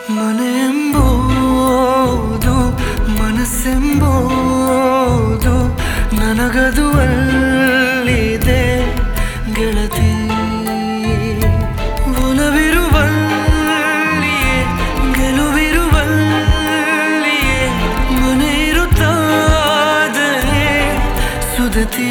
ಮನೆಯೆಂಬುದು ಮನಸ್ಸೆಂಬುದು ನನಗದು ಅಲ್ಲಿದೆ ಗೆಳತಿ ಒಲವಿರುವಲ್ಲಿಯೇ ಗೆಲುವಿರುವಲ್ಲಿಯೇ ಮನೆ ಇರುತ್ತದೆ ಸುದತಿ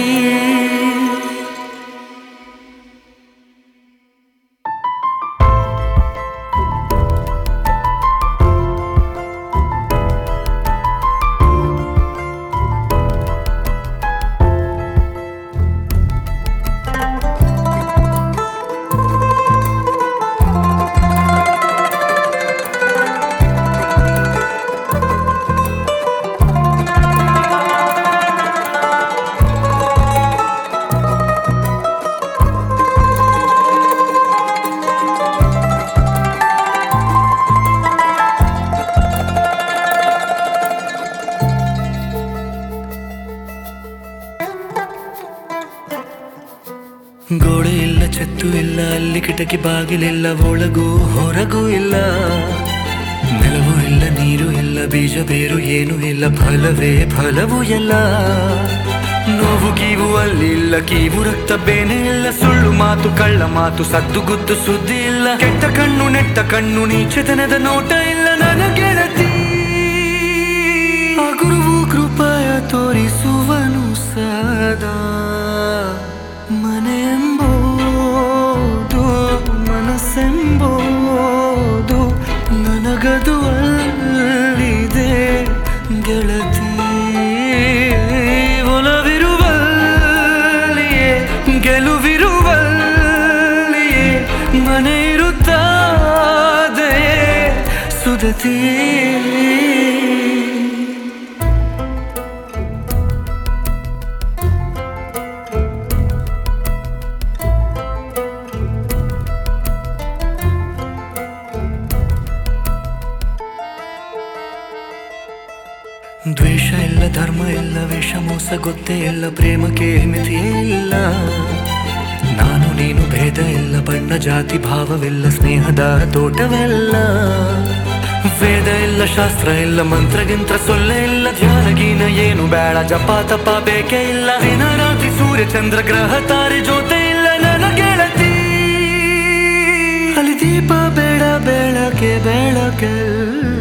ಗೋಡೆ ಇಲ್ಲ ಛತ್ತು ಇಲ್ಲ ಅಲ್ಲಿ ಕಿಟಕಿ ಬಾಗಿಲಿಲ್ಲ ಒಳಗೂ ಹೊರಗೂ ಇಲ್ಲ ನೆಲವು ಇಲ್ಲ ನೀರು ಇಲ್ಲ ಬೀಜ ಬೇರು ಏನು ಇಲ್ಲ ಫಲವೇ ಫಲವು ಎಲ್ಲ ನೋವು ಕೀವು ಅಲ್ಲಿ ಇಲ್ಲ ಕೀವು ರಕ್ತ ಬೇನೆ ಇಲ್ಲ ಸುಳ್ಳು ಮಾತು ಕಳ್ಳ ಮಾತು ಸದ್ದು ಗುದ್ದು ಸುದ್ದಿ ಇಲ್ಲ ಕೆಟ್ಟ ಕಣ್ಣು ನೆಟ್ಟ ಕಣ್ಣು ನೀಚತನದ ನೋಟ ಇಲ್ಲ ನನ್ನ ಗೆಳತಿ ಆ ಗುರುವು ಕೃಪಯ ತೋರಿಸುವನು ಸದಾ ಮನೆಯೆಂಬುದು ಮನಸ್ಸೆಂಬುದು ನನಗದು ಅಲ್ಲಿದೆ ಗೆಳತಿ ಒಲವಿರುವಲ್ಲಿಯೇ ಗೆಲುವಿರುವಲ್ಲಿಯೇ ಮನೆ ಇರುತ್ತದೆ ಸುದತಿ ದ್ವೇಷ ಇಲ್ಲ ಧರ್ಮ ಇಲ್ಲ ವೇಷ ಮೋಸ ಗೊತ್ತೇ ಇಲ್ಲ ಪ್ರೇಮಕ್ಕೆ ಮಿತಿಯೇ ಇಲ್ಲ ನಾನು ನೀನು ಭೇದ ಇಲ್ಲ ಬಣ್ಣ ಜಾತಿ ಭಾವವಿಲ್ಲ ಸ್ನೇಹದ ತೋಟವೆಲ್ಲ ವೇದ ಇಲ್ಲ ಶಾಸ್ತ್ರ ಇಲ್ಲ ಮಂತ್ರಗಿಂತ್ರ ಸೊಲ್ಲೆ ಇಲ್ಲ ಧ್ಯಾನ ಗೀನ ಏನು ಬೇಡ ಜಪ ತಪ ಬೇಕೇ ಇಲ್ಲ ದಿನ ರಾತ್ರಿ ಸೂರ್ಯ ಚಂದ್ರ ಗ್ರಹ ತಾರೆ ಜೊತೆ ಇಲ್ಲ ನನ್ನ ಗೆಳತಿ ಅಲ್ಲಿ ದೀಪ ಬೇಡ ಬೆಳಕೆ ಬೆಳಕೆಲ್ಲ